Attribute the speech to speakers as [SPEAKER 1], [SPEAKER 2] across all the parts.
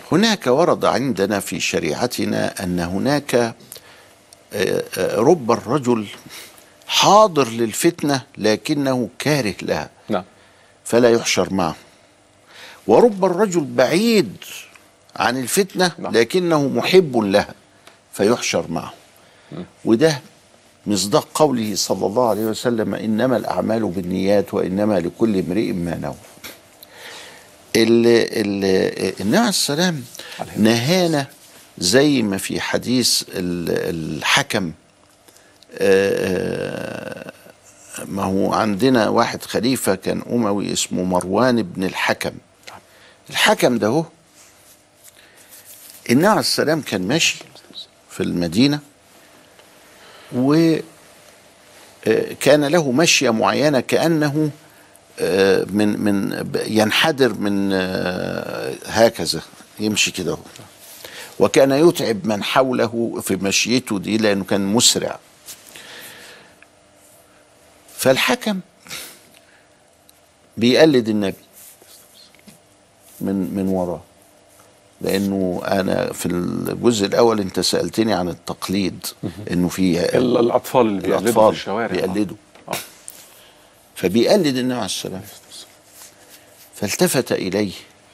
[SPEAKER 1] هناك ورد عندنا في شريعتنا ان هناك آه، آه، رب الرجل حاضر للفتنه لكنه كاره لها
[SPEAKER 2] نعم
[SPEAKER 1] فلا يحشر معه ورب الرجل بعيد عن الفتنه
[SPEAKER 2] نعم.
[SPEAKER 1] لكنه محب لها فيحشر معه وده مصداق قوله صلى الله عليه وسلم انما الاعمال بالنيات وانما لكل امرئ ما نوى ال- ال- النبي عليه السلام نهانا زي ما في حديث ال- الحكم آه، ما هو عندنا واحد خليفة كان أموي اسمه مروان بن الحكم الحكم ده هو النبي عليه السلام كان ماشي في المدينة و آه، كان له مشية معينة كأنه آه، من من ب- ينحدر من آه، هكذا يمشي كده هو وكان يتعب من حوله في مشيته دي لأنه كان مسرع فالحكم بيقلد النبي من من وراه لانه انا في الجزء الاول انت سالتني عن التقليد انه في
[SPEAKER 2] ال- الاطفال اللي بيقلدوا في
[SPEAKER 1] الاطفال
[SPEAKER 2] الشوارع
[SPEAKER 1] بيقلدوا
[SPEAKER 2] آه.
[SPEAKER 1] فبيقلد النبي عليه السلام فالتفت اليه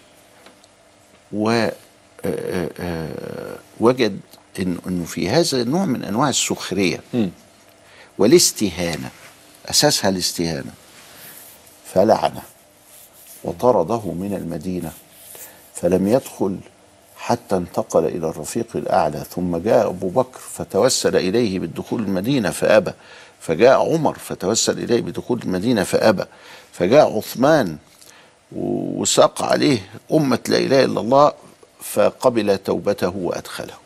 [SPEAKER 1] و آه، آه، آه، وجد إن انه في هذا نوع من انواع السخريه
[SPEAKER 2] مم.
[SPEAKER 1] والاستهانه اساسها الاستهانه فلعنه وطرده من المدينه فلم يدخل حتى انتقل الى الرفيق الاعلى ثم جاء ابو بكر فتوسل اليه بالدخول المدينه فابى فجاء عمر فتوسل اليه بدخول المدينه فابى فجاء عثمان وساق عليه امه لا اله الا الله فقبل توبته وادخله